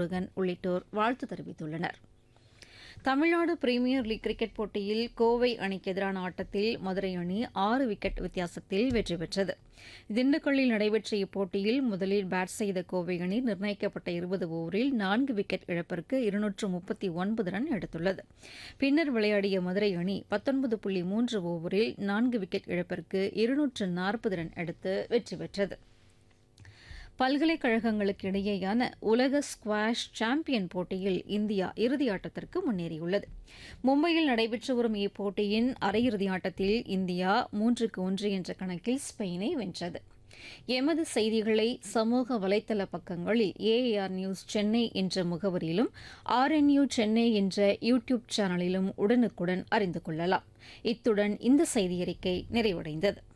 முருகன் உள்ளிட்டோர் வாழ்த்து தெரிவித்துள்ளனர் தமிழ்நாடு பிரீமியர் லீக் கிரிக்கெட் போட்டியில் கோவை அணிக்கு எதிரான ஆட்டத்தில் மதுரை அணி ஆறு விக்கெட் வித்தியாசத்தில் வெற்றி பெற்றது திண்டுக்கல்லில் நடைபெற்ற இப்போட்டியில் முதலில் பேட் செய்த கோவை அணி நிர்ணயிக்கப்பட்ட இருபது ஓவரில் நான்கு விக்கெட் இழப்பிற்கு இருநூற்று முப்பத்தி ஒன்பது ரன் எடுத்துள்ளது பின்னர் விளையாடிய மதுரை அணி பத்தொன்பது புள்ளி மூன்று ஓவரில் நான்கு விக்கெட் இழப்பிற்கு இருநூற்று நாற்பது ரன் எடுத்து வெற்றி பெற்றது பல்கலைக்கழகங்களுக்கு இடையேயான உலக ஸ்குவாஷ் சாம்பியன் போட்டியில் இந்தியா இறுதியாட்டத்திற்கு முன்னேறியுள்ளது மும்பையில் நடைபெற்று வரும் இப்போட்டியின் அரையிறுதி ஆட்டத்தில் இந்தியா மூன்றுக்கு ஒன்று என்ற கணக்கில் ஸ்பெயினை வென்றது எமது செய்திகளை சமூக வலைதள பக்கங்களில் ஏஏஆர் நியூஸ் சென்னை என்ற முகவரியிலும் ஆர்என்யூ சென்னை என்ற யூ டியூப் சேனலிலும் உடனுக்குடன் அறிந்து கொள்ளலாம் இத்துடன் இந்த செய்தியறிக்கை நிறைவடைந்தது